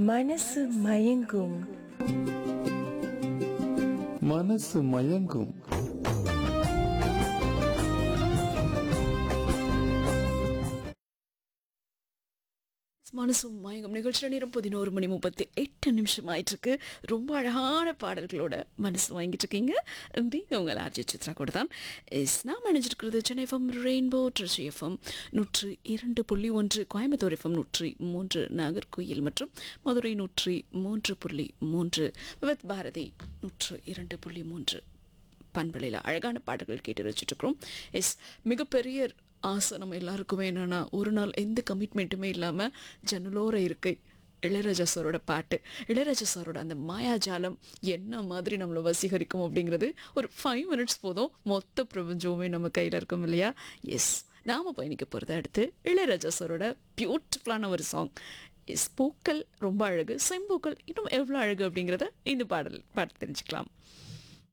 மனசு மயங்கும் மனசு மயங்கும் மனசும் மயங்கும் நிகழ்ச்சி நேரம் பதினோரு மணி முப்பத்தி எட்டு நிமிஷம் ஆயிட்டிருக்கு ரொம்ப அழகான பாடல்களோட மனசு வாங்கிட்டு இருக்கீங்க நீங்கள் உங்கள் ஆர்ஜி சித்ரா கூட தான் எஸ் நான் நினைச்சிருக்கிறது சென்னை எஃப்எம் ரெயின்போ ட்ரெஷி எஃப்எம் நூற்றி இரண்டு புள்ளி ஒன்று கோயம்புத்தூர் எஃப்எம் நூற்றி மூன்று நாகர்கோயில் மற்றும் மதுரை நூற்றி மூன்று புள்ளி மூன்று வித் பாரதி நூற்று இரண்டு புள்ளி மூன்று பண்பலையில் அழகான பாடல்கள் கேட்டு வச்சுட்ருக்குறோம் எஸ் மிகப்பெரிய ஆசை நம்ம எல்லாருக்குமே என்னென்னா ஒரு நாள் எந்த கமிட்மெண்ட்டுமே இல்லாமல் ஜன்னலோர இருக்கை இளையராஜா சாரோட பாட்டு இளையராஜா சாரோட அந்த மாயாஜாலம் என்ன மாதிரி நம்மளை வசீகரிக்கும் அப்படிங்கிறது ஒரு ஃபைவ் மினிட்ஸ் போதும் மொத்த பிரபஞ்சமுமே நம்ம கையில் இருக்கும் இல்லையா எஸ் நாம் பயணிக்க போகிறத அடுத்து இளையராஜா சாரோட பியூட்டிஃபுல்லான ஒரு சாங் எஸ் பூக்கள் ரொம்ப அழகு செம்பூக்கள் இன்னும் எவ்வளோ அழகு அப்படிங்கிறத இந்த பாடல் பாட்டு தெரிஞ்சுக்கலாம்